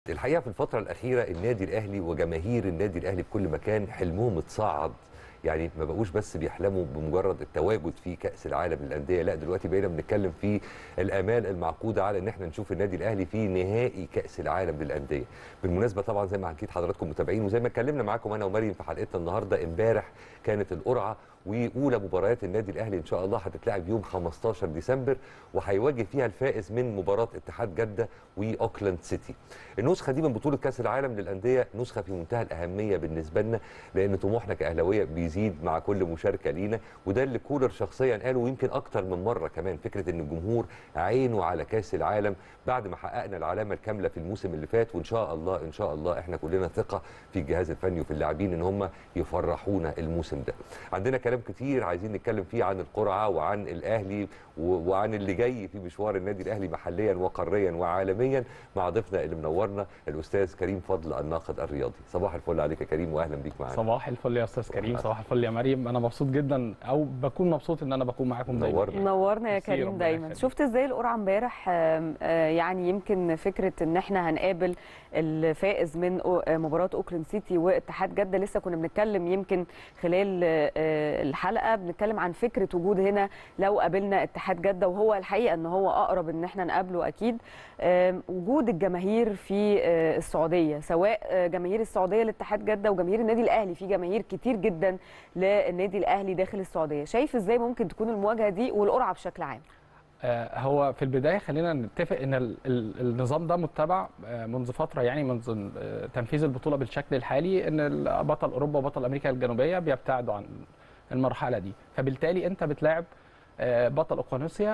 الحقيقه في الفتره الاخيره النادي الاهلي وجماهير النادي الاهلي في كل مكان حلمهم اتصاعد يعني ما بقوش بس بيحلموا بمجرد التواجد في كاس العالم للانديه لا دلوقتي بقينا بنتكلم في الامال المعقوده على ان احنا نشوف النادي الاهلي في نهائي كاس العالم للانديه بالمناسبه طبعا زي ما اكيد حضراتكم متابعين وزي ما اتكلمنا معاكم انا ومريم في حلقتنا النهارده امبارح كانت القرعه واولى مباريات النادي الاهلي ان شاء الله هتتلعب يوم 15 ديسمبر وهيواجه فيها الفائز من مباراه اتحاد جده واوكلاند سيتي. النسخه دي من بطوله كاس العالم للانديه نسخه في منتهى الاهميه بالنسبه لنا لان طموحنا كاهلاويه بيزيد مع كل مشاركه لينا وده اللي كولر شخصيا قاله ويمكن اكتر من مره كمان فكره ان الجمهور عينه على كاس العالم بعد ما حققنا العلامه الكامله في الموسم اللي فات وان شاء الله ان شاء الله احنا كلنا ثقه في الجهاز الفني وفي اللاعبين ان هم يفرحونا الموسم ده. عندنا كلام كتير عايزين نتكلم فيه عن القرعه وعن الاهلي وعن اللي جاي في مشوار النادي الاهلي محليا وقاريا وعالميا مع ضيفنا اللي منورنا الاستاذ كريم فضل الناقد الرياضي صباح الفل عليك يا كريم واهلا بيك معانا صباح الفل يا استاذ كريم صباح الفل يا مريم انا مبسوط جدا او بكون مبسوط ان انا بكون معاكم دايما نورنا. نورنا يا ميرسي، كريم ربنا دايما يخليك. شفت ازاي القرعه امبارح آم، آه، يعني يمكن فكره ان احنا هنقابل الفائز من أو- آه، مباراه اوكلاند سيتي واتحاد جده لسه كنا بنتكلم يمكن خلال آه، آه، الحلقه بنتكلم عن فكره وجود هنا لو قابلنا اتحاد جده وهو الحقيقه ان هو اقرب ان احنا نقابله اكيد آم، وجود الجماهير في آه، السعوديه سواء آه، جماهير السعوديه لاتحاد جده وجماهير النادي الاهلي في جماهير كتير جدا للنادي الاهلي داخل السعوديه شايف ازاي ممكن تكون المواجهه دي والقرعه بشكل عام آه، هو في البدايه خلينا نتفق ان ال- ال- النظام ده متبع آه، منذ فتره يعني منذ آه، تنفيذ البطوله بالشكل الحالي ان ال- بطل اوروبا وبطل امريكا الجنوبيه بيبتعدوا عن المرحله دي فبالتالي انت بتلاعب آه، بطل اوقيانوسيا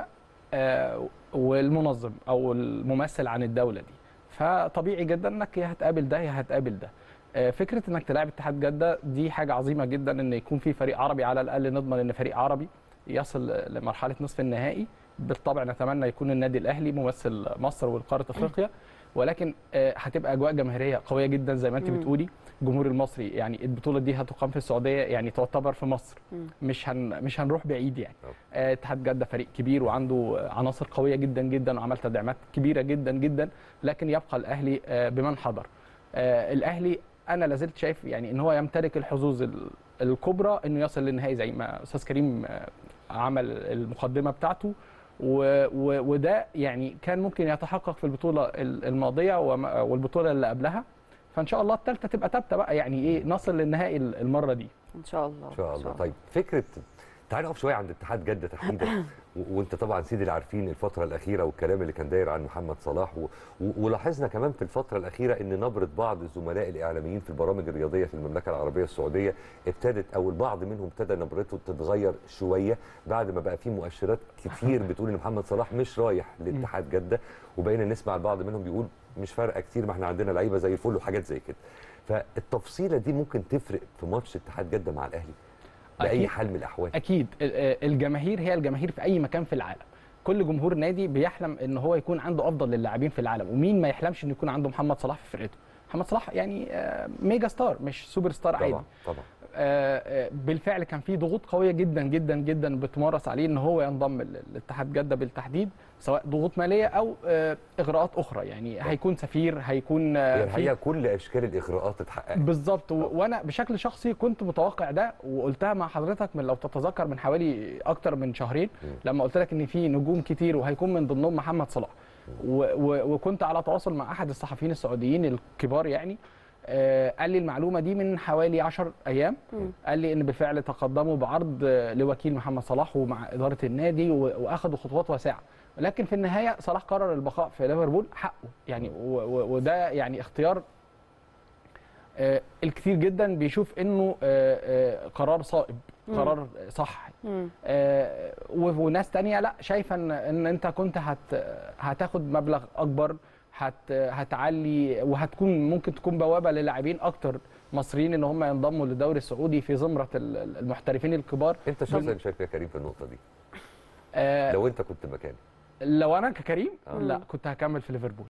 آه، والمنظم او الممثل عن الدوله دي فطبيعي جدا انك يا هتقابل ده يا هتقابل ده آه، فكره انك تلاعب اتحاد جده دي حاجه عظيمه جدا ان يكون في فريق عربي على الاقل نضمن ان فريق عربي يصل لمرحله نصف النهائي بالطبع نتمنى يكون النادي الاهلي ممثل مصر والقاره افريقيا ولكن آه، هتبقى اجواء جماهيريه قويه جدا زي ما انت مم. بتقولي الجمهور المصري يعني البطوله دي هتقام في السعوديه يعني تعتبر في مصر مم. مش هن مش هنروح بعيد يعني طبعا. آه، اتحاد جده فريق كبير وعنده عناصر قويه جدا جدا وعمل تدعيمات كبيره جدا جدا لكن يبقى الاهلي آه، بمن حضر آه، الاهلي انا لازلت شايف يعني ان هو يمتلك الحظوظ ال- الكبرى انه يصل للنهائي زي ما استاذ كريم آه، عمل المقدمه بتاعته و و وده يعني كان ممكن يتحقق في البطوله ال- الماضيه وما- والبطوله اللي قبلها فان شاء الله الثالثه تبقى ثابته بقى يعني ايه نصل للنهائي ال- المره دي ان شاء الله ان شاء الله طيب فكره تعال نقف شويه عند اتحاد جده تحديدا و- وانت طبعا سيدي اللي عارفين الفتره الاخيره والكلام اللي كان داير عن محمد صلاح و... و... ولاحظنا كمان في الفتره الاخيره ان نبره بعض الزملاء الاعلاميين في البرامج الرياضيه في المملكه العربيه السعوديه ابتدت او البعض منهم ابتدى نبرته تتغير شويه بعد ما بقى في مؤشرات كتير بتقول ان محمد صلاح مش رايح لاتحاد جده وبقينا نسمع البعض منهم بيقول مش فارقه كتير ما احنا عندنا لعيبه زي الفل وحاجات زي كده فالتفصيله دي ممكن تفرق في ماتش اتحاد جده مع الاهلي باي أكيد. حال من الاحوال اكيد ال- آه، الجماهير هي الجماهير في اي مكان في العالم كل جمهور نادي بيحلم ان هو يكون عنده افضل اللاعبين في العالم ومين ما يحلمش ان يكون عنده محمد صلاح في فرقته محمد صلاح يعني آه، ميجا ستار مش سوبر ستار عادي طبعا طبعا آه، آه، بالفعل كان في ضغوط قويه جدا جدا جدا بتمارس عليه ان هو ينضم ل- لاتحاد جده بالتحديد سواء ضغوط ماليه او آه، اغراءات اخرى يعني هيكون سفير هيكون آه، هي في الحقيقه كل اشكال الاغراءات اتحققت بالظبط و- وانا بشكل شخصي كنت متوقع ده وقلتها مع حضرتك من لو تتذكر من حوالي اكتر من شهرين مم. لما قلت لك ان في نجوم كتير وهيكون من ضمنهم محمد صلاح و و وكنت على تواصل مع احد الصحفيين السعوديين الكبار يعني آه، قال لي المعلومه دي من حوالي 10 ايام مم. قال لي ان بالفعل تقدموا بعرض آه، لوكيل محمد صلاح ومع اداره النادي و- واخدوا خطوات واسعه ولكن في النهايه صلاح قرر البقاء في ليفربول حقه يعني و- و- وده يعني اختيار آه، الكثير جدا بيشوف انه آه، آه، قرار صائب مم. قرار صح مم. آه، و- وناس تانية لا شايفه ان ان انت كنت هت هتاخد مبلغ اكبر هت هتعلي وهتكون ممكن تكون بوابه للاعبين اكتر مصريين ان هم ينضموا للدوري السعودي في زمره ال- المحترفين الكبار انت شخصيا ضمن- شايف يا كريم في النقطه دي آه، لو انت كنت مكاني لو انا ككريم آه. لا كنت هكمل في ليفربول